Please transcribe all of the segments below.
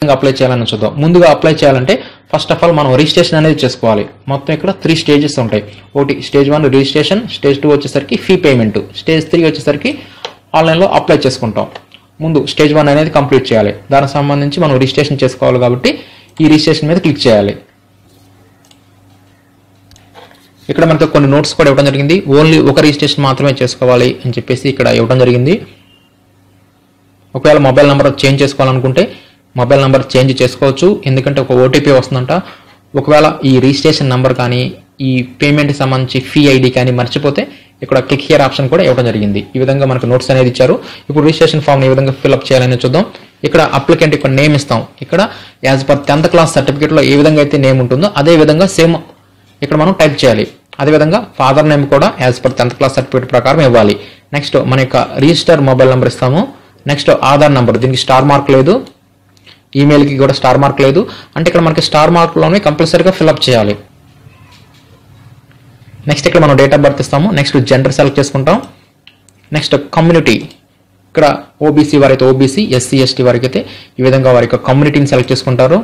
apply చేయాలని చూద్దాం ముందుగా అప్లై చేయాలంటే ఫస్ట్ ఆఫ్ ఆల్ మనం రిజిస్ట్రేషన్ అనేది చేసుకోవాలి మొత్తం ఇక్కడ త్రీ స్టేజెస్ ఉంటాయి ఒకటి stage one registration stage two వచ్చేసరికి ఫీ పేమెంట్ స్టేజ్ త్రీ వచ్చేసరికి ఆన్లైన్లో అప్లై చేసుకుంటాం ముందు స్టేజ్ వన్ అనేది కంప్లీట్ చేయాలి దానికి సంబంధించి మనం రిజిస్ట్రేషన్ చేసుకోవాలి కాబట్టి ఈ రిజిస్ట్రేషన్ మీద క్లిక్ చేయాలి ఇక్కడ మనకు కొన్ని నోట్స్ కూడా ఇవ్వడం జరిగింది ఓన్లీ ఒక రిజిస్ట్రేషన్ మాత్రమే చేసుకోవాలి అని చెప్పేసి ఇక్కడ ఇవ్వడం జరిగింది ఒకవేళ మొబైల్ నెంబర్ చేంజ్ చేసుకోవాలనుకుంటే మొబైల్ నెంబర్ చేంజ్ చేసుకోవచ్చు ఎందుకంటే ఒక ఓటీపీ వస్తుందంట ఒకవేళ ఈ రిజిస్ట్రేషన్ నెంబర్ కానీ ఈ పేమెంట్ సంబంధించి ఫీ ఐడి కానీ మర్చిపోతే ఇక్కడ క్లిక్ హియర్ ఆప్షన్ కూడా ఇవ్వడం జరిగింది ఈ విధంగా మనకు నోట్స్ అనేది ఇచ్చారు ఇప్పుడు రిజిస్ట్రేషన్ ఫామ్ ఏ విధంగా ఫిల్అప్ చేయాలని చూద్దాం ఇక్కడ అప్లికెంట్ ఇక్కడ నేమ్ ఇస్తాం ఇక్కడ యాజ్ పర్ టెన్త్ క్లాస్ సర్టిఫికేట్లో ఏ విధంగా అయితే నేమ్ ఉంటుందో అదే విధంగా సేమ్ ఇక్కడ మనం టైప్ చేయాలి అదేవిధంగా ఫాదర్ నేమ్ కూడా as per tenth class certificate ప్రకారం ఇవ్వాలి నెక్స్ట్ మన యొక్క రిజిస్టర్ మొబైల్ నెంబర్ ఇస్తాము నెక్స్ట్ ఆధార్ నెంబర్ దీనికి స్టార్ మార్క్ లేదు ఈమెయిల్కి కూడా స్టార్ మార్క్ లేదు అంటే ఇక్కడ మనకి స్టార్ మార్క్లోనే కంపల్సరీగా ఫిల్అప్ చేయాలి నెక్స్ట్ ఇక్కడ మనం డేట్ ఆఫ్ బర్త్ ఇస్తాము నెక్స్ట్ జెండర్ సెలెక్ట్ చేసుకుంటాం నెక్స్ట్ కమ్యూనిటీ ఇక్కడ ఓబీసీ వారైతే ఓబీసీ ఎస్సీ ఎస్టీ వారికి అయితే ఈ విధంగా వారి యొక్క కమ్యూనిటీని సెలెక్ట్ చేసుకుంటారు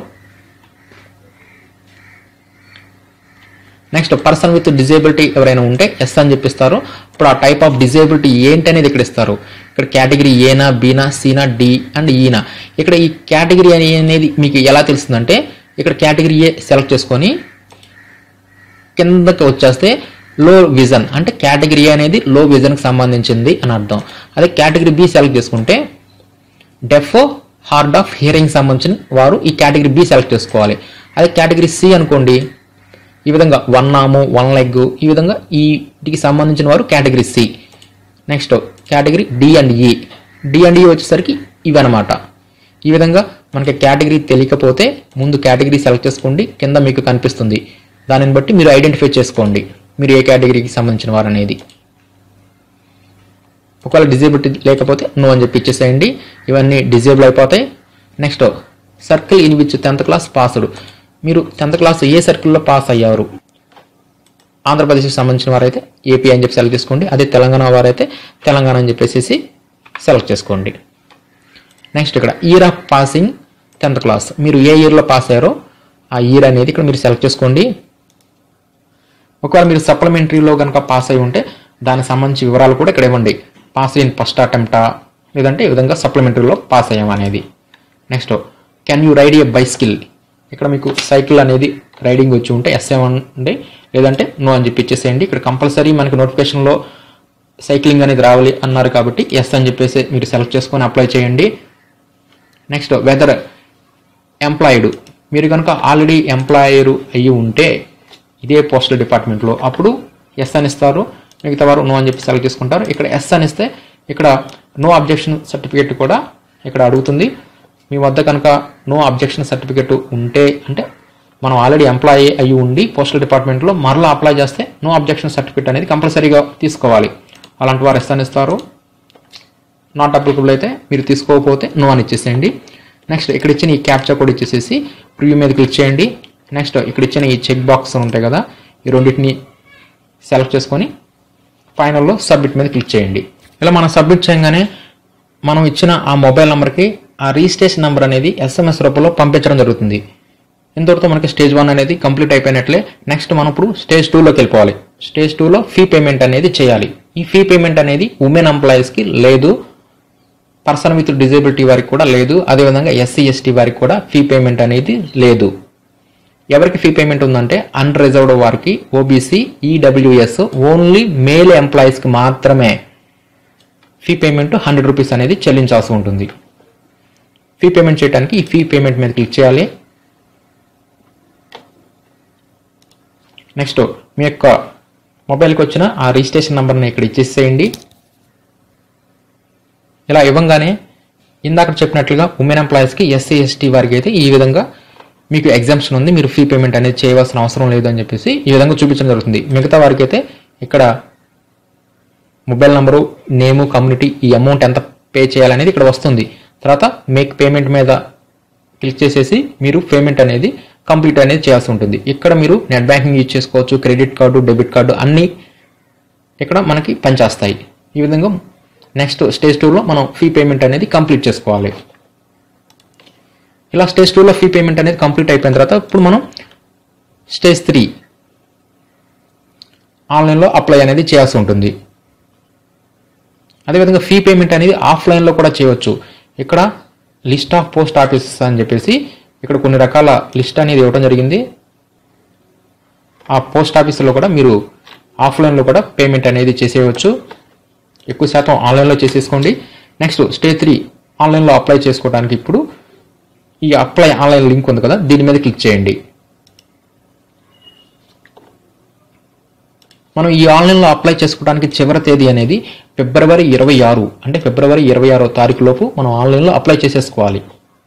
నెక్స్ట్ పర్సన్ విత్ డిజేబిలిటీ ఎవరైనా ఉంటే ఎస్ అని చెప్పిస్తారు ఇప్పుడు ఆ టైప్ ఆఫ్ డిజేబిలిటీ ఏంటి అనేది ఇక్కడ ఇస్తారు ఇక్కడ కేటగిరీ ఏనా బీనా సీనా డి అండ్ ఈనా ఇక్కడ ఈ కేటగిరీ అనేది మీకు ఎలా తెలుస్తుందంటే ఇక్కడ కేటగిరీ ఏ సెలెక్ట్ చేసుకొని కిందకి వచ్చేస్తే లో విజన్ అంటే కేటగిరీ అనేది లో విజన్కి సంబంధించింది అని అర్థం అదే కేటగిరీ బి సెలెక్ట్ చేసుకుంటే డెఫ్ హార్డ్ ఆఫ్ హియరింగ్ సంబంధించిన వారు ఈ కేటగిరీ బి సెలెక్ట్ చేసుకోవాలి అదే కేటగిరీ సి అనుకోండి ఈ విధంగా వన్ ఆము వన్ లెగ్ ఈ విధంగా ఈ వీటికి సంబంధించిన వారు category C next category D and E D and E వచ్చేసరికి ఇవి అనమాట ఈ విధంగా మనకి కేటగిరీ తెలియకపోతే ముందు కేటగిరీ సెలెక్ట్ చేసుకోండి కింద మీకు కనిపిస్తుంది దానిని బట్టి మీరు ఐడెంటిఫై చేసుకోండి మీరు ఏ కేటగిరీకి సంబంధించిన వారు అనేది ఒకవేళ డిజేబిలిటీ లేకపోతే నో అని చెప్పి ఇచ్చేసేయండి ఇవన్నీ డిజేబుల్ అయిపోతాయి next circle in which tenth class passed మీరు టెన్త్ క్లాస్ ఏ సర్కిల్లో పాస్ అయ్యారు ఆంధ్రప్రదేశ్కి సంబంధించిన వారైతే ఏపీ అని చెప్పి సెలెక్ట్ చేసుకోండి అదే తెలంగాణ వారైతే తెలంగాణ అని చెప్పేసి సెలెక్ట్ చేసుకోండి నెక్స్ట్ ఇక్కడ year of passing tenth class మీరు ఏ ఇయర్లో పాస్ అయ్యారో ఆ ఇయర్ అనేది ఇక్కడ మీరు సెలెక్ట్ చేసుకోండి ఒకవేళ మీరు సప్లిమెంటరీలో కనుక పాస్ అయి ఉంటే దానికి సంబంధించి వివరాలు కూడా ఇక్కడ ఇవ్వండి పాస్ ఇన్ ఫస్ట్ అటెంప్టా లేదంటే ఈ విధంగా సప్లిమెంటరీలో పాస్ అయ్యాం అనేది next can you ride a bicycle ఇక్కడ మీకు సైకిల్ అనేది రైడింగ్ వచ్చి ఉంటే ఎస్ఏ అండి లేదంటే నో అని చెప్పి ఇచ్చేసేయండి ఇక్కడ కంపల్సరీ మనకి నోటిఫికేషన్లో సైక్లింగ్ అనేది రావాలి అన్నారు కాబట్టి ఎస్ అని చెప్పేసి మీరు సెలెక్ట్ చేసుకొని అప్లై చేయండి నెక్స్ట్ వెదర్ ఎంప్లాయిడ్ మీరు కనుక ఆల్రెడీ ఎంప్లాయర్ అయ్యి ఉంటే ఇదే పోస్టల్ డిపార్ట్మెంట్లో అప్పుడు ఎస్ అని ఇస్తారు మిగతా వారు నో అని చెప్పి సెలెక్ట్ చేసుకుంటారు ఇక్కడ ఎస్ అని ఇస్తే ఇక్కడ నో అబ్జెక్షన్ సర్టిఫికేట్ కూడా ఇక్కడ అడుగుతుంది మీ వద్ద కనుక నో అబ్జెక్షన్ సర్టిఫికేట్ ఉంటే అంటే మనం ఆల్రెడీ ఎంప్లాయీ అయ్యి ఉండి పోస్టల్ డిపార్ట్మెంట్లో మరలా అప్లై చేస్తే నో అబ్జెక్షన్ సర్టిఫికేట్ అనేది కంపల్సరీగా తీసుకోవాలి అలాంటి వారు ఎస్ అని ఇస్తారు నాట్ అప్లికబుల్ అయితే మీరు తీసుకోకపోతే నో అని ఇచ్చేసేయండి నెక్స్ట్ ఇక్కడ ఇచ్చిన ఈ క్యాప్చా కూడా ఇచ్చేసేసి ప్రివ్యూ మీద క్లిక్ చేయండి నెక్స్ట్ ఇక్కడ ఇచ్చిన ఈ చెక్ బాక్స్ ఉంటాయి కదా ఈ రెండింటిని సెలెక్ట్ చేసుకొని ఫైనల్లో సబ్మిట్ మీద క్లిక్ చేయండి ఇలా మనం సబ్మిట్ చేయగానే మనం ఇచ్చిన ఆ మొబైల్ నెంబర్కి ఆ రిజిస్ట్రేషన్ నెంబర్ అనేది ఎస్ఎంఎస్ రూపంలో పంపించడం జరుగుతుంది ఇంతవరకు మనకి స్టేజ్ వన్ అనేది కంప్లీట్ అయిపోయినట్లే నెక్స్ట్ మనం ఇప్పుడు స్టేజ్ టూలోకి వెళ్ళిపోవాలి స్టేజ్ టూలో ఫీ పేమెంట్ అనేది చేయాలి ఈ ఫీ పేమెంట్ అనేది ఉమెన్ ఎంప్లాయీస్కి లేదు పర్సన్ విత్ డిజేబిలిటీ వారికి కూడా లేదు అదేవిధంగా ఎస్సీ ఎస్టీ వారికి కూడా ఫీ పేమెంట్ అనేది లేదు ఎవరికి ఫీ పేమెంట్ ఉందంటే అన్రిజర్వ్డ్ వారికి ఓబీసీ ఈడబ్ల్యూఎస్ ఓన్లీ మేల్ ఎంప్లాయీస్కి మాత్రమే ఫీ పేమెంట్ హండ్రెడ్ రూపీస్ అనేది చెల్లించాల్సి ఉంటుంది ఫీ పేమెంట్ చేయడానికి ఈ ఫీ పేమెంట్ మీద క్లిక్ చేయాలి నెక్స్ట్ మీ యొక్క మొబైల్కి వచ్చిన ఆ రిజిస్ట్రేషన్ నెంబర్ని ఇక్కడ ఇచ్చేసేయండి ఇలా ఇవ్వంగానే ఇందాక చెప్పినట్లుగా ఉమెన్ ఎంప్లాయీస్కి ఎస్సీ ఎస్టీ వారికి అయితే ఈ విధంగా మీకు ఎగ్జామ్షన్ ఉంది మీరు ఫీ పేమెంట్ అనేది చేయవలసిన అవసరం లేదు అని చెప్పేసి ఈ విధంగా చూపించడం జరుగుతుంది మిగతా వారికి అయితే ఇక్కడ మొబైల్ నంబరు నేము కమ్యూనిటీ ఈ అమౌంట్ ఎంత పే చేయాలనేది ఇక్కడ వస్తుంది తర్వాత మేక్ పేమెంట్ మీద క్లిక్ చేసేసి మీరు పేమెంట్ అనేది కంప్లీట్ అనేది చేయాల్సి ఉంటుంది ఇక్కడ మీరు నెట్ బ్యాంకింగ్ యూజ్ చేసుకోవచ్చు క్రెడిట్ కార్డు డెబిట్ కార్డు అన్నీ ఇక్కడ మనకి పనిచేస్తాయి ఈ విధంగా నెక్స్ట్ స్టేజ్ టూలో మనం ఫీ పేమెంట్ అనేది కంప్లీట్ చేసుకోవాలి ఇలా స్టేజ్ టూలో ఫీ పేమెంట్ అనేది కంప్లీట్ అయిపోయిన తర్వాత ఇప్పుడు మనం స్టేజ్ త్రీ ఆన్లైన్లో అప్లై అనేది చేయాల్సి ఉంటుంది అదేవిధంగా ఫీ పేమెంట్ అనేది ఆఫ్లైన్లో కూడా చేయవచ్చు ఇక్కడ లిస్ట్ ఆఫ్ పోస్ట్ ఆఫీసెస్ అని చెప్పేసి ఇక్కడ కొన్ని రకాల లిస్ట్ అనేది ఇవ్వడం జరిగింది ఆ పోస్ట్ ఆఫీసులో కూడా మీరు ఆఫ్లైన్లో కూడా పేమెంట్ అనేది చేసేయవచ్చు ఎక్కువ శాతం ఆన్లైన్లో చేసేసుకోండి నెక్స్ట్ స్టేజ్ త్రీ ఆన్లైన్లో అప్లై చేసుకోవడానికి ఇప్పుడు ఈ అప్లై ఆన్లైన్ లింక్ ఉంది కదా దీని మీద క్లిక్ చేయండి మనం ఈ ఆన్లైన్లో అప్లై చేసుకోవడానికి చివరి తేదీ అనేది ఫిబ్రవరి ఇరవై ఆరు అంటే ఫిబ్రవరి ఇరవై ఆరో తారీఖు లోపు మనం ఆన్లైన్లో అప్లై చేసేసుకోవాలి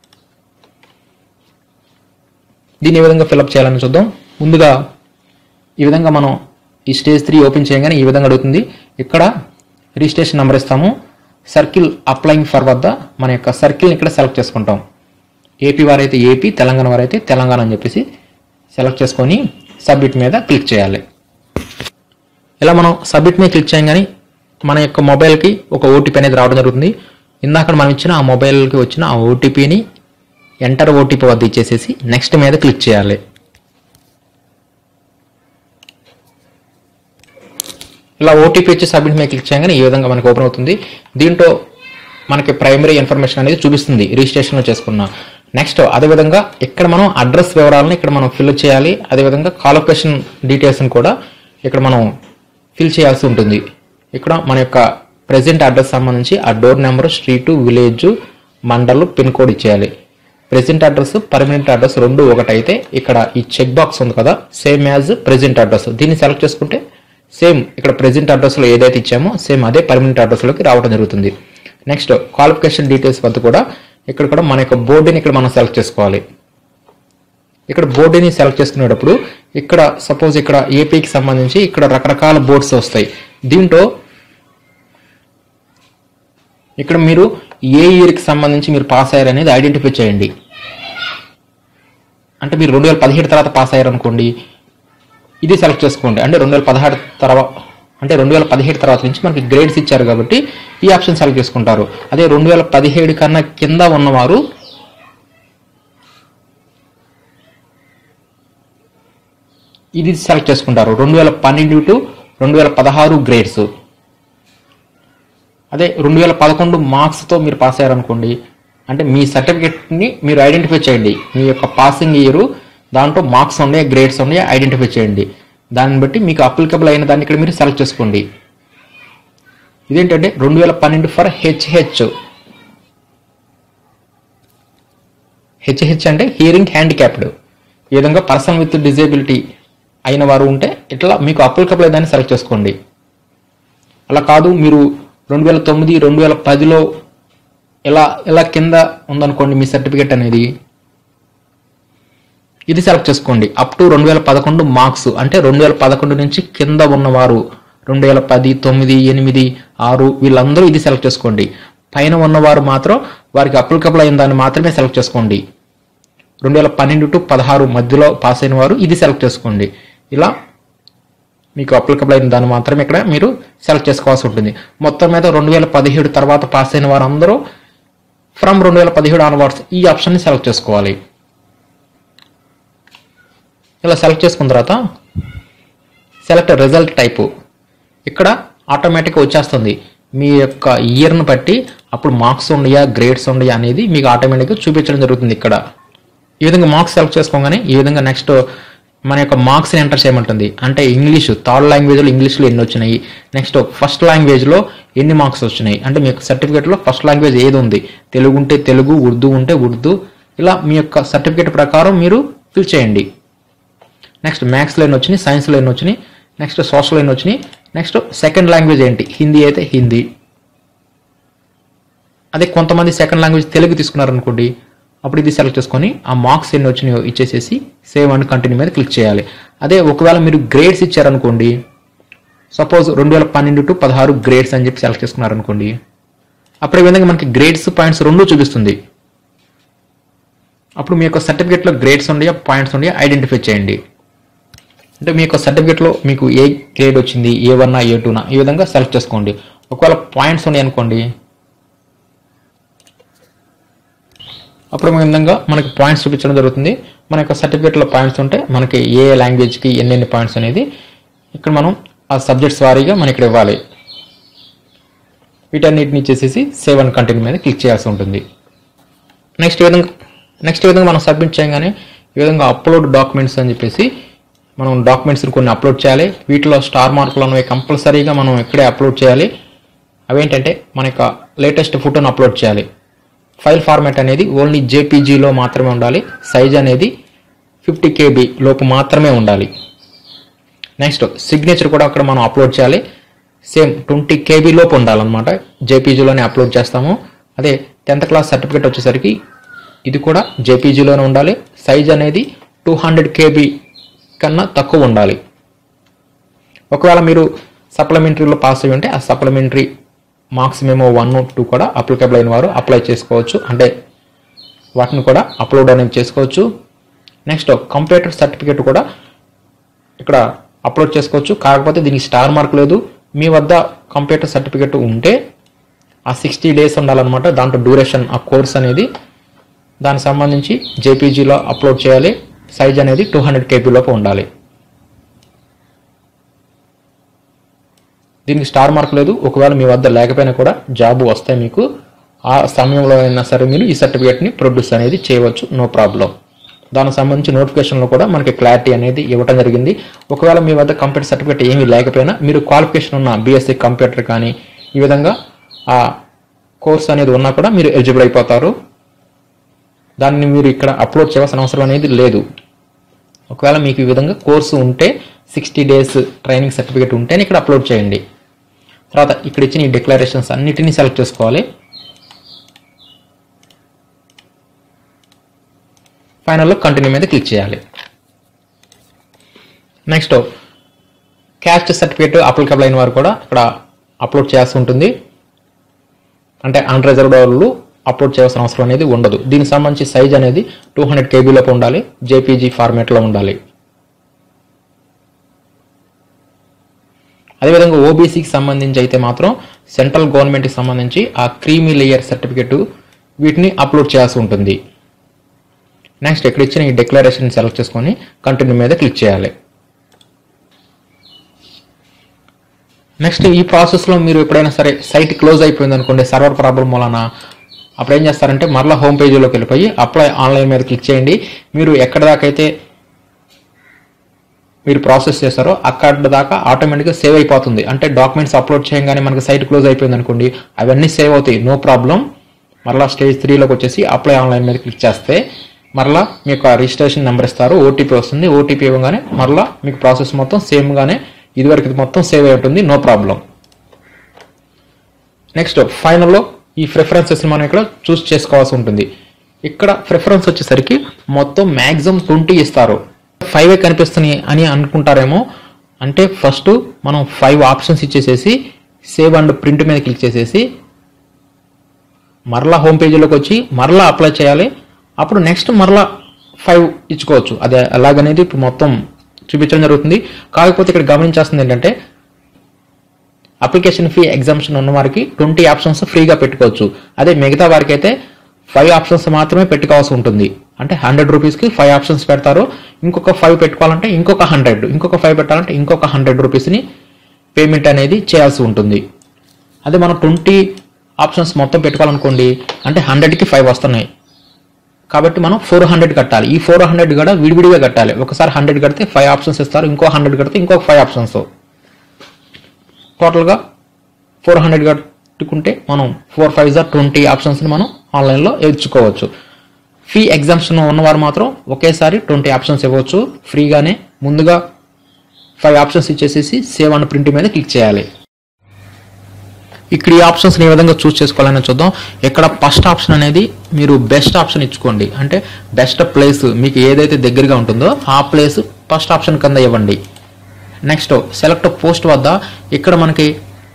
దీన్ని ఏ విధంగా ఫిలప్ చేయాలని చూద్దాం ముందుగా ఈ విధంగా మనం ఈ స్టేజ్ త్రీ ఓపెన్ చేయగానే ఈ విధంగా అడుగుతుంది ఇక్కడ రిజిస్ట్రేషన్ నెంబర్ ఇస్తాము సర్కిల్ అప్లయింగ్ ఫర్ వద్ద మన యొక్క సర్కిల్ని ఇక్కడ సెలెక్ట్ చేసుకుంటాం ఏపీ వారైతే ఏపీ తెలంగాణ వారైతే తెలంగాణ అని చెప్పేసి సెలెక్ట్ చేసుకొని సబ్మిట్ మీద క్లిక్ చేయాలి ఇలా మనం సబ్మిట్ మీద క్లిక్ చేయగానే మన యొక్క మొబైల్కి ఒక ఓటీపీ అనేది రావడం జరుగుతుంది ఇందాక మనం ఇచ్చిన ఆ మొబైల్కి వచ్చిన ఆ ఓటీపీని ఎంటర్ ఓటీపీ వద్ద ఇచ్చేసేసి నెక్స్ట్ మీద క్లిక్ చేయాలి ఇలా ఓటీపీ వచ్చి సబ్మిట్ మీద క్లిక్ చేయగానే ఈ విధంగా మనకి ఓపెన్ అవుతుంది దీంట్లో మనకి ప్రైమరీ ఇన్ఫర్మేషన్ అనేది చూపిస్తుంది రిజిస్ట్రేషన్లో చేసుకున్న నెక్స్ట్ అదేవిధంగా ఇక్కడ మనం అడ్రస్ వివరాలను ఇక్కడ మనం ఫిల్ చేయాలి అదేవిధంగా కాలొకేషన్ డీటెయిల్స్ని కూడా ఇక్కడ మనం ఫిల్ చేయాల్సి ఉంటుంది ఇక్కడ మన యొక్క ప్రెసెంట్ అడ్రస్ సంబంధించి ఆ door number street village mandal pin code ఇచ్చేయాలి ప్రెసెంట్ అడ్రస్ పర్మనెంట్ అడ్రస్ రెండు ఒకటైతే ఇక్కడ ఈ చెక్ బాక్స్ ఉంది కదా సేమ్ యాజ్ ప్రెసెంట్ అడ్రస్ దీన్ని సెలెక్ట్ చేసుకుంటే సేమ్ ఇక్కడ ప్రెసెంట్ అడ్రస్లో ఏదైతే ఇచ్చామో సేమ్ అదే పర్మనెంట్ అడ్రస్లోకి రావడం జరుగుతుంది నెక్స్ట్ క్వాలిఫికేషన్ డీటెయిల్స్ వద్ద కూడా ఇక్కడ కూడా మన యొక్క బోర్డుని ఇక్కడ మనం సెలెక్ట్ చేసుకోవాలి ఇక్కడ బోర్డుని సెలెక్ట్ చేసుకునేటప్పుడు ఇక్కడ సపోజ్ ఇక్కడ ఏపీకి సంబంధించి ఇక్కడ రకరకాల బోర్డ్స్ వస్తాయి దీంట్లో ఇక్కడ మీరు ఏ ఇయర్కి సంబంధించి మీరు పాస్ అయ్యారు అనేది ఐడెంటిఫై చేయండి అంటే మీరు రెండు వేల పదిహేడు తర్వాత పాస్ అయ్యారు అనుకోండి ఇది సెలెక్ట్ చేసుకోండి అంటే రెండు వేల పదహారు తర్వాత అంటే రెండు వేల పదిహేడు తర్వాత నుంచి మనకి గ్రేడ్స్ ఇచ్చారు కాబట్టి ఈ ఆప్షన్ సెలెక్ట్ చేసుకుంటారు అదే రెండు వేల పదిహేడు కన్నా కింద ఉన్నవారు ఇది సెలెక్ట్ చేసుకుంటారు రెండు వేల పన్నెండు టు రెండు వేల పదహారు గ్రేడ్స్ అదే రెండు వేల పదకొండు మార్క్స్తో మీరు పాస్ అయ్యారనుకోండి అంటే మీ సర్టిఫికెట్ని మీరు ఐడెంటిఫై చేయండి మీ యొక్క పాసింగ్ ఇయర్ దాంట్లో మార్క్స్ ఉన్నాయి గ్రేడ్స్ ఉన్నాయి ఐడెంటిఫై చేయండి దాన్ని బట్టి మీకు అప్లికబుల్ అయిన దాన్ని ఇక్కడ మీరు సెలెక్ట్ చేసుకోండి ఇదేంటంటే రెండు వేల పన్నెండు ఫర్ హెచ్హెచ్ హెచ్హెచ్ అంటే హియరింగ్ హ్యాండిక్యాప్డ్ ఈ విధంగా పర్సన్ విత్ డిజేబిలిటీ అయిన వారు ఉంటే ఇట్లా మీకు అప్లికబుల్ అయిన సెలెక్ట్ చేసుకోండి అలా కాదు మీరు రెండు వేల తొమ్మిది రెండు వేల పదిలో ఇలా ఇలా కింద ఉందనుకోండి మీ సర్టిఫికేట్ అనేది ఇది సెలెక్ట్ చేసుకోండి అప్ టు రెండు వేల పదకొండు మార్క్స్ అంటే రెండు వేల పదకొండు నుంచి కింద ఉన్నవారు రెండు వేల పది తొమ్మిది ఎనిమిది ఆరు వీళ్ళందరూ ఇది సెలెక్ట్ చేసుకోండి పైన ఉన్నవారు మాత్రం వారికి అప్లికబుల్ అయిన దాన్ని మాత్రమే సెలెక్ట్ చేసుకోండి రెండు వేల పన్నెండు టు పదహారు మధ్యలో పాస్ అయిన వారు ఇది సెలెక్ట్ చేసుకోండి ఇలా మీకు అప్లికబుల్ అయిన దాన్ని మాత్రమే ఇక్కడ మీరు సెలెక్ట్ చేసుకోవాల్సి ఉంటుంది మొత్తం మీద రెండు వేల పదిహేడు తర్వాత పాస్ అయిన వారందరూ ఫ్రమ్ రెండు వేల పదిహేడు ఆన్వర్డ్స్ ఈ ఆప్షన్ని సెలెక్ట్ చేసుకోవాలి ఇలా సెలెక్ట్ చేసుకున్న తర్వాత సెలెక్ట్ రిజల్ట్ టైపు ఇక్కడ ఆటోమేటిక్గా వచ్చేస్తుంది మీ యొక్క ఇయర్ని బట్టి అప్పుడు మార్క్స్ ఉండయా గ్రేడ్స్ ఉండయా అనేది మీకు ఆటోమేటిక్గా చూపించడం జరుగుతుంది ఇక్కడ ఈ విధంగా మార్క్స్ సెలెక్ట్ చేసుకోగానే ఈ విధంగా నెక్స్ట్ మన యొక్క మార్క్స్ని ఎంటర్ చేయమంటుంది అంటే ఇంగ్లీష్ థర్డ్ లాంగ్వేజ్లో ఇంగ్లీష్లో ఎన్ని వచ్చినాయి నెక్స్ట్ ఫస్ట్ లాంగ్వేజ్లో ఎన్ని మార్క్స్ వచ్చినాయి అంటే మీ యొక్క సర్టిఫికేట్లో ఫస్ట్ లాంగ్వేజ్ ఏది ఉంది తెలుగు ఉంటే తెలుగు ఉర్దూ ఉంటే ఉర్దూ ఇలా మీ యొక్క సర్టిఫికేట్ ప్రకారం మీరు ఫిల్ చేయండి నెక్స్ట్ మ్యాథ్స్లో ఎన్ని వచ్చినాయి సైన్స్లో ఎన్ని వచ్చినాయి నెక్స్ట్ సోషల్ ఎన్ని వచ్చినాయి నెక్స్ట్ సెకండ్ లాంగ్వేజ్ ఏంటి హిందీ అయితే హిందీ అదే కొంతమంది సెకండ్ లాంగ్వేజ్ తెలుగు తీసుకున్నారనుకోండి అప్పుడు ఇది సెలెక్ట్ చేసుకొని ఆ మార్క్స్ ఎన్ని వచ్చినాయో ఇచ్చేసేసి సేవ్ అండ్ కంటిన్యూ మీద క్లిక్ చేయాలి అదే ఒకవేళ మీరు గ్రేడ్స్ ఇచ్చారనుకోండి సపోజ్ రెండు వేల పన్నెండు టు పదహారు గ్రేడ్స్ అని చెప్పి సెలెక్ట్ చేసుకున్నారనుకోండి అప్పుడు ఈ విధంగా మనకి గ్రేడ్స్ పాయింట్స్ రెండు చూపిస్తుంది అప్పుడు మీ యొక్క సర్టిఫికేట్లో గ్రేడ్స్ ఉన్నాయా పాయింట్స్ ఉన్నాయా ఐడెంటిఫై చేయండి అంటే మీ యొక్క సర్టిఫికేట్లో మీకు ఏ గ్రేడ్ వచ్చింది ఏ వన్నా ఏ టూనా ఈ విధంగా సెలెక్ట్ చేసుకోండి ఒకవేళ పాయింట్స్ ఉన్నాయి అనుకోండి అప్పుడు ఈ విధంగా మనకి పాయింట్స్ చూపించడం జరుగుతుంది మన యొక్క సర్టిఫికేట్లో పాయింట్స్ ఉంటే మనకి ఏ లాంగ్వేజ్కి ఎన్నెన్ని పాయింట్స్ అనేది ఇక్కడ మనం ఆ సబ్జెక్ట్స్ వారీగా మనం ఇక్కడ ఇవ్వాలి వీటన్నిటిని చేసేసి సేవ్ అండ్ కంటిన్యూ మీద క్లిక్ చేయాల్సి ఉంటుంది నెక్స్ట్ ఈ విధంగా నెక్స్ట్ ఈ విధంగా మనం సబ్మిట్ చేయగానే ఈ విధంగా అప్లోడ్ డాక్యుమెంట్స్ అని చెప్పేసి మనం డాక్యుమెంట్స్ని కొన్ని అప్లోడ్ చేయాలి వీటిలో స్టార్ మార్కులు అనేవి కంపల్సరీగా మనం ఇక్కడే అప్లోడ్ చేయాలి అవేంటంటే మన యొక్క లేటెస్ట్ ఫోటోను అప్లోడ్ చేయాలి ఫైల్ ఫార్మాట్ అనేది ఓన్లీ జేపీజీలో మాత్రమే ఉండాలి సైజ్ అనేది ఫిఫ్టీ కేబీ లోపు మాత్రమే ఉండాలి నెక్స్ట్ సిగ్నేచర్ కూడా అక్కడ మనం అప్లోడ్ చేయాలి సేమ్ ట్వంటీ కేబీ లోపు ఉండాలన్నమాట జేపీజీలోనే అప్లోడ్ చేస్తాము అదే టెన్త్ క్లాస్ సర్టిఫికేట్ వచ్చేసరికి ఇది కూడా జేపీజీలోనే ఉండాలి సైజ్ అనేది టూ హండ్రెడ్ కేబీ కన్నా తక్కువ ఉండాలి ఒకవేళ మీరు సప్లిమెంటరీలో పాస్ అయ్యి ఉంటే ఆ సప్లిమెంటరీ మార్క్స్ మేము వన్ టూ కూడా అప్లికబుల్ అయిన వారు అప్లై చేసుకోవచ్చు అంటే వాటిని కూడా అప్లోడ్ అనేది చేసుకోవచ్చు నెక్స్ట్ కంప్యూటర్ సర్టిఫికేట్ కూడా ఇక్కడ అప్లోడ్ చేసుకోవచ్చు కాకపోతే దీనికి స్టార్ మార్క్ లేదు మీ వద్ద కంప్యూటర్ సర్టిఫికేట్ ఉంటే ఆ సిక్స్టీ డేస్ ఉండాలన్నమాట దాంట్లో డ్యూరేషన్ ఆ కోర్స్ అనేది దానికి సంబంధించి జేపీజీలో అప్లోడ్ చేయాలి సైజ్ అనేది టూ హండ్రెడ్ కేబీలోపు ఉండాలి దీనికి స్టార్ మార్క్ లేదు ఒకవేళ మీ వద్ద లేకపోయినా కూడా జాబ్ వస్తాయి మీకు ఆ సమయంలో అయినా సరే మీరు ఈ సర్టిఫికేట్ని ప్రొడ్యూస్ అనేది చేయవచ్చు నో ప్రాబ్లం దానికి సంబంధించి నోటిఫికేషన్లో కూడా మనకి క్లారిటీ అనేది ఇవ్వడం జరిగింది ఒకవేళ మీ వద్ద కంప్యూటర్ సర్టిఫికేట్ ఏమీ లేకపోయినా మీరు క్వాలిఫికేషన్ ఉన్న బీఎస్సీ కంప్యూటర్ కానీ ఈ విధంగా ఆ కోర్స్ అనేది ఉన్నా కూడా మీరు ఎలిజిబుల్ అయిపోతారు దాన్ని మీరు ఇక్కడ అప్లోడ్ చేయాల్సిన అవసరం అనేది లేదు ఒకవేళ మీకు ఈ విధంగా కోర్సు ఉంటే సిక్స్టీ డేస్ ట్రైనింగ్ సర్టిఫికేట్ ఉంటేనే ఇక్కడ అప్లోడ్ చేయండి తర్వాత ఇక్కడ ఇచ్చిన ఈ డిక్లరేషన్స్ అన్నిటినీ సెలెక్ట్ చేసుకోవాలి ఫైనల్లో కంటిన్యూ మీద క్లిక్ చేయాలి నెక్స్ట్ క్యాస్ట్ సర్టిఫికేట్ అప్లికబుల్ అయిన వారు కూడా ఇక్కడ అప్లోడ్ చేయాల్సి ఉంటుంది అంటే అన్రిజర్వ్డ్ వాళ్ళు అప్లోడ్ చేయాల్సిన అవసరం అనేది ఉండదు దీనికి సంబంధించి సైజ్ అనేది టూ హండ్రెడ్ కేబీలోపు ఉండాలి జేపీజీ ఫార్మేట్లో ఉండాలి అదేవిధంగా ఓబీసీకి సంబంధించి అయితే మాత్రం సెంట్రల్ గవర్నమెంట్కి సంబంధించి ఆ క్రీమీ లేయర్ సర్టిఫికెట్ వీటిని అప్లోడ్ చేయాల్సి ఉంటుంది నెక్స్ట్ ఇక్కడ ఇచ్చిన ఈ డిక్లరేషన్ సెలెక్ట్ చేసుకొని కంటిన్యూ మీద క్లిక్ చేయాలి నెక్స్ట్ ఈ ప్రాసెస్లో మీరు ఎప్పుడైనా సరే సైట్ క్లోజ్ అయిపోయింది అనుకోండి సర్వర్ ప్రాబ్లం వలన అప్పుడు ఏం చేస్తారంటే మరలా హోమ్ పేజీలోకి వెళ్ళిపోయి అప్లై ఆన్లైన్ మీద క్లిక్ చేయండి మీరు ఎక్కడ దాకా అయితే మీరు ప్రాసెస్ చేస్తారో అక్కడ దాకా ఆటోమేటిక్గా సేవ్ అయిపోతుంది అంటే డాక్యుమెంట్స్ అప్లోడ్ చేయగానే మనకి సైట్ క్లోజ్ అయిపోయింది అనుకోండి అవన్నీ సేవ్ అవుతాయి నో ప్రాబ్లం మరలా స్టేజ్ త్రీలోకి వచ్చేసి అప్లై ఆన్లైన్ మీద క్లిక్ చేస్తే మరలా మీ యొక్క రిజిస్ట్రేషన్ నెంబర్ ఇస్తారు ఓటీపీ వస్తుంది ఓటీపీ ఇవ్వగానే మరలా మీకు ప్రాసెస్ మొత్తం సేమ్గానే ఇదివరకు మొత్తం సేవ్ అయి ఉంటుంది నో ప్రాబ్లం నెక్స్ట్ ఫైనల్లో ఈ ప్రిఫరెన్సెస్ మనం ఇక్కడ చూస్ చేసుకోవాల్సి ఉంటుంది ఇక్కడ ప్రిఫరెన్స్ వచ్చేసరికి మొత్తం మ్యాక్సిమం ట్వంటీ ఇస్తారు ఫైవ్ కనిపిస్తున్నాయి అని అనుకుంటారేమో అంటే ఫస్ట్ మనం ఫైవ్ ఆప్షన్స్ ఇచ్చేసేసి సేవ్ అండ్ ప్రింట్ మీద క్లిక్ చేసేసి మరలా హోమ్ పేజీలోకి వచ్చి మరలా అప్లై చేయాలి అప్పుడు నెక్స్ట్ మరలా ఫైవ్ ఇచ్చుకోవచ్చు అదే అలాగనేది ఇప్పుడు మొత్తం చూపించడం జరుగుతుంది కాకపోతే ఇక్కడ గమనించాల్సింది ఏంటంటే అప్లికేషన్ ఫీ ఎగ్జామ్షన్ ఉన్న వారికి ట్వంటీ ఆప్షన్స్ ఫ్రీగా పెట్టుకోవచ్చు అదే మిగతా వారికి అయితే ఫైవ్ ఆప్షన్స్ మాత్రమే పెట్టుకోవాల్సి ఉంటుంది అంటే హండ్రెడ్ రూపీస్కి ఫైవ్ ఆప్షన్స్ పెడతారు ఇంకొక ఫైవ్ పెట్టుకోవాలంటే ఇంకొక హండ్రెడ్ ఇంకొక ఫైవ్ పెట్టాలంటే ఇంకొక హండ్రెడ్ రూపీస్ని పేమెంట్ అనేది చేయాల్సి ఉంటుంది అదే మనం ట్వంటీ ఆప్షన్స్ మొత్తం పెట్టుకోవాలనుకోండి అంటే హండ్రెడ్కి ఫైవ్ వస్తున్నాయి కాబట్టి మనం ఫోర్ హండ్రెడ్ కట్టాలి ఈ ఫోర్ హండ్రెడ్ కూడా విడివిడిగా కట్టాలి ఒకసారి హండ్రెడ్ కడితే ఫైవ్ ఆప్షన్స్ ఇస్తారు ఇంకో హండ్రెడ్ కడితే ఇంకొక ఫైవ్ ఆప్షన్స్ టోటల్గా ఫోర్ హండ్రెడ్ కట్టుకుంటే మనం ఫోర్ ఫైవ్ జార్ ట్వంటీ ఆప్షన్స్ని మనం ఆన్లైన్లో ఎంచుకోవచ్చు ఫీ ఎగ్జామ్షన్ ఉన్నవారు మాత్రం ఒకేసారి ట్వంటీ ఆప్షన్స్ ఇవ్వచ్చు ఫ్రీగానే ముందుగా ఫైవ్ ఆప్షన్స్ ఇచ్చేసేసి సేవ్ అండ్ ప్రింట్ మీద క్లిక్ చేయాలి ఇక్కడ ఈ ఆప్షన్స్ ఏ విధంగా చూస్ చేసుకోవాలని చూద్దాం ఇక్కడ ఫస్ట్ ఆప్షన్ అనేది మీరు బెస్ట్ ఆప్షన్ ఇచ్చుకోండి అంటే బెస్ట్ ప్లేస్ మీకు ఏదైతే దగ్గరగా ఉంటుందో ఆ ప్లేస్ ఫస్ట్ ఆప్షన్ కింద ఇవ్వండి నెక్స్ట్ సెలెక్ట్ పోస్ట్ వద్ద ఇక్కడ మనకి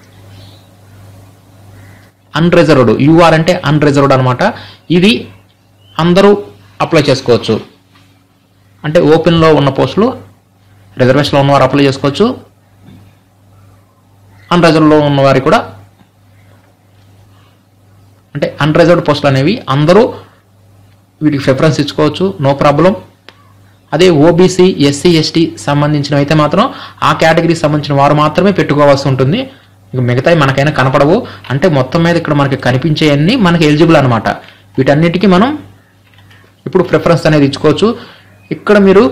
అన్రిజర్వ్డ్ యూఆర్ అంటే అన్రిజర్వ్డ్ అనమాట ఇది అందరూ అప్లై చేసుకోవచ్చు అంటే ఓపెన్లో ఉన్న పోస్టులు రిజర్వేషన్లో ఉన్నవారు అప్లై చేసుకోవచ్చు అన్రిజర్వ్లో ఉన్నవారు కూడా అంటే అన్రిజర్వ్డ్ పోస్టులు అనేవి అందరూ వీటికి ప్రిఫరెన్స్ ఇచ్చుకోవచ్చు నో ప్రాబ్లం అదే ఓబీసీ ఎస్సీ ఎస్టీ సంబంధించినవి అయితే మాత్రం ఆ కేటగిరీకి సంబంధించిన వారు మాత్రమే పెట్టుకోవాల్సి ఉంటుంది ఇక మిగతాయి మనకైనా కనపడవు అంటే మొత్తం మీద ఇక్కడ మనకి కనిపించేవన్నీ మనకి ఎలిజిబుల్ అనమాట వీటన్నిటికీ మనం ఇప్పుడు ప్రిఫరెన్స్ అనేది ఇచ్చుకోవచ్చు ఇక్కడ మీరు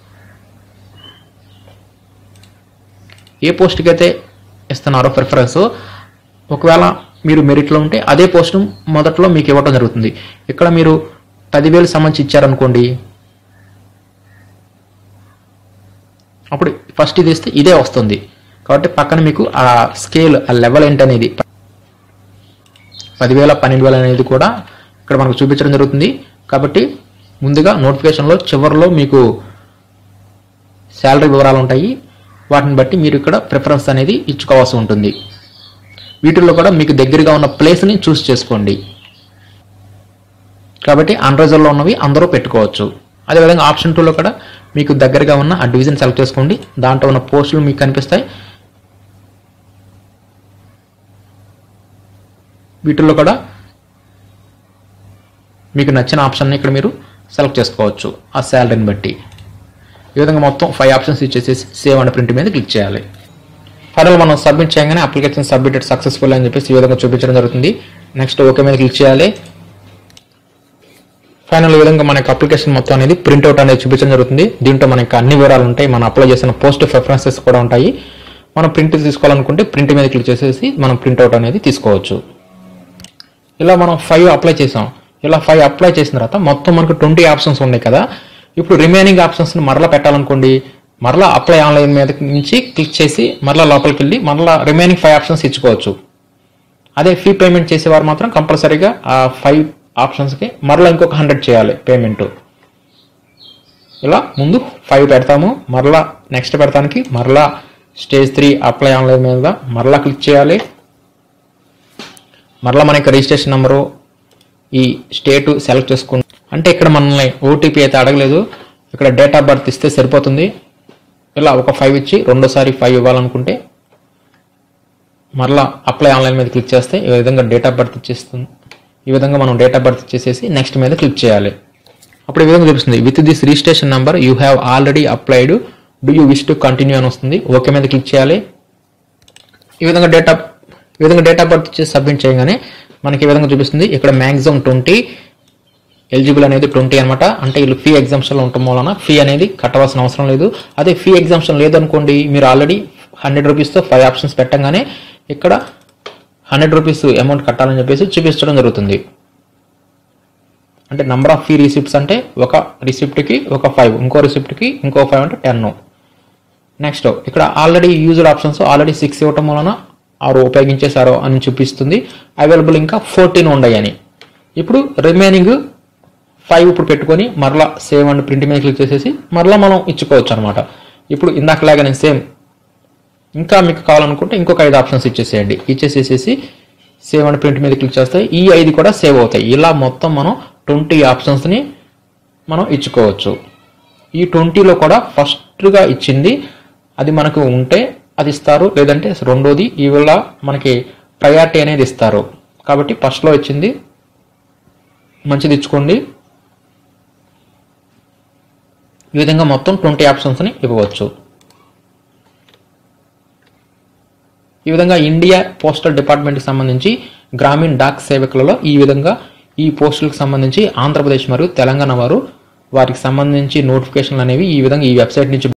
ఏ పోస్ట్కి అయితే ఇస్తున్నారో ప్రిఫరెన్స్ ఒకవేళ మీరు మెరిట్లో ఉంటే అదే పోస్ట్ మొదట్లో మీకు ఇవ్వడం జరుగుతుంది ఇక్కడ మీరు పదివేలు సంబంధించి ఇచ్చారనుకోండి అప్పుడు ఫస్ట్ ఇది ఇస్తే ఇదే వస్తుంది కాబట్టి పక్కన మీకు ఆ స్కేల్ ఆ లెవెల్ ఏంటనేది పదివేల పన్నెండు వేల అనేది కూడా ఇక్కడ మనకు చూపించడం జరుగుతుంది కాబట్టి ముందుగా నోటిఫికేషన్లో చివరిలో మీకు శాలరీ వివరాలు ఉంటాయి వాటిని బట్టి మీరు ఇక్కడ ప్రిఫరెన్స్ అనేది ఇచ్చుకోవాల్సి ఉంటుంది వీటిల్లో కూడా మీకు దగ్గరగా ఉన్న ప్లేస్ని చూస్ చేసుకోండి కాబట్టి అన్రిజర్వ్లో ఉన్నవి అందరూ పెట్టుకోవచ్చు అదేవిధంగా ఆప్షన్ టూలో కూడా మీకు దగ్గరగా ఉన్న ఆ డివిజన్ సెలెక్ట్ చేసుకోండి దాంట్లో ఉన్న పోస్టులు మీకు కనిపిస్తాయి వీటిల్లో కూడా మీకు నచ్చిన ఆప్షన్ని ఇక్కడ మీరు సెలెక్ట్ చేసుకోవచ్చు ఆ శాలరీని బట్టి ఈ విధంగా మొత్తం ఫైవ్ ఆప్షన్స్ ఇచ్చేసేసి సేవ్ అండ్ ప్రింట్ మీద క్లిక్ చేయాలి ఫైనల్ మనం సబ్మిట్ చేయగానే అప్లికేషన్ సబ్మిటెడ్ సక్సెస్ఫుల్ అని చెప్పేసి ఈ విధంగా చూపించడం జరుగుతుంది నెక్స్ట్ ఓకే మీద క్లిక్ చేయాలి ఫైనల్ ఈ విధంగా మనకి అప్లికేషన్ మొత్తం అనేది ప్రింట్అవుట్ అనేది చూపించడం జరుగుతుంది దీంట్లో మనకి అన్ని వివరాలు ఉంటాయి మనం అప్లై చేసిన పోస్ట్ ప్రిఫరెన్సెస్ కూడా ఉంటాయి మనం ప్రింట్ తీసుకోవాలనుకుంటే ప్రింట్ మీద క్లిక్ చేసేసి మనం ప్రింట్అవుట్ అనేది తీసుకోవచ్చు ఇలా మనం ఫైవ్ అప్లై చేసాం ఇలా ఫైవ్ అప్లై చేసిన తర్వాత మొత్తం మనకు ట్వంటీ ఆప్షన్స్ ఉన్నాయి కదా ఇప్పుడు రిమైనింగ్ ఆప్షన్స్ని మరలా పెట్టాలనుకోండి మరలా అప్లై ఆన్లైన్ మీద నుంచి క్లిక్ చేసి మరలా లోపలికి వెళ్ళి మరలా రిమైనింగ్ ఫైవ్ ఆప్షన్స్ ఇచ్చుకోవచ్చు అదే ఫీ పేమెంట్ చేసేవారు మాత్రం కంపల్సరీగా ఆ ఫైవ్ ఆప్షన్స్కి మరలా ఇంకొక హండ్రెడ్ చేయాలి పేమెంట్ ఇలా ముందు ఫైవ్ పెడతాము మరలా నెక్స్ట్ పెడతానికి మరలా స్టేజ్ త్రీ అప్లై ఆన్లైన్ మీద మరలా క్లిక్ చేయాలి మరలా మనకి రిజిస్ట్రేషన్ నెంబరు ఈ స్టేట్ సెలెక్ట్ చేసుకుంటాం అంటే ఇక్కడ మనల్ని ఓటీపీ అయితే అడగలేదు ఇక్కడ డేట్ ఆఫ్ బర్త్ ఇస్తే సరిపోతుంది ఇలా ఒక ఫైవ్ ఇచ్చి రెండోసారి ఫైవ్ ఇవ్వాలనుకుంటే మరలా అప్లై ఆన్లైన్ మీద క్లిక్ చేస్తే ఈ విధంగా డేట్ ఆఫ్ బర్త్ ఇచ్చేస్తుంది ఈ విధంగా మనం డేట్ ఆఫ్ బర్త్ ఇచ్చేసేసి నెక్స్ట్ మీద క్లిక్ చేయాలి అప్పుడు ఈ విధంగా చూపిస్తుంది with this registration number you have already applied do you wish to continue అని వస్తుంది ఓకే మీద క్లిక్ చేయాలి ఈ విధంగా డేట్ ఆఫ్ ఈ విధంగా డేట్ ఆఫ్ బర్త్ చేసి సబ్మిట్ చేయగానే మనకి ఈ విధంగా చూపిస్తుంది ఇక్కడ మ్యాక్సిమం ట్వంటీ ఎలిజిబుల్ అనేది ట్వంటీ అనమాట అంటే వీళ్ళు ఫీ ఎగ్జామ్షన్లో ఉండటం వలన ఫీ అనేది కట్టవలసిన అవసరం లేదు అదే ఫీ ఎగ్జామ్షన్ లేదనుకోండి మీరు ఆల్రెడీ హండ్రెడ్ రూపీస్తో ఫైవ్ ఆప్షన్స్ పెట్టంగానే ఇక్కడ హండ్రెడ్ రూపీస్ అమౌంట్ కట్టాలని చెప్పేసి చూపించడం జరుగుతుంది అంటే నంబర్ ఆఫ్ ఫీ రిసిప్ట్స్ అంటే ఒక రిసిప్ట్కి ఒక ఫైవ్ ఇంకో రిసిప్ట్కి ఇంకో ఫైవ్ అంటే టెన్ నెక్స్ట్ ఇక్కడ already used options already six ఇవ్వటం వలన ఆరు ఉపయోగించేశారో అని చూపిస్తుంది అవైలబుల్ ఇంకా ఫోర్టీన్ ఉన్నాయని ఇప్పుడు రిమైనింగ్ ఫైవ్ ఇప్పుడు పెట్టుకొని మరలా సేవ్ అండ్ ప్రింట్ మీద క్లిక్ చేసేసి మరలా మనం ఇచ్చుకోవచ్చు అనమాట ఇప్పుడు ఇందాకలాగా నేను సేమ్ ఇంకా మీకు కావాలనుకుంటే ఇంకొక ఐదు ఆప్షన్స్ ఇచ్చేసేయండి ఇచ్చేసేసేసి సేవ్ అండ్ ప్రింట్ మీద క్లిక్ చేస్తే ఈ ఐదు కూడా సేవ్ అవుతాయి ఇలా మొత్తం మనం ట్వంటీ ఆప్షన్స్ని మనం ఇచ్చుకోవచ్చు ఈ ట్వంటీలో కూడా ఫస్ట్గా ఇచ్చింది అది మనకు ఉంటే అది ఇస్తారు లేదంటే రెండోది ఇవాళ మనకి ప్రయారిటీ అనేది ఇస్తారు కాబట్టి ఫస్ట్లో ఇచ్చింది మంచిది ఇచ్చుకోండి ఈ విధంగా మొత్తం ట్వంటీ ఆప్షన్స్ని ఇవ్వవచ్చు ఈ విధంగా ఇండియా పోస్టల్ డిపార్ట్మెంట్కి సంబంధించి గ్రామీణ డాక్ సేవకులలో ఈ విధంగా ఈ పోస్టులకు సంబంధించి ఆంధ్రప్రదేశ్ మరియు తెలంగాణ వారు వారికి సంబంధించి నోటిఫికేషన్లు అనేవి ఈ విధంగా ఈ వెబ్సైట్ నుంచి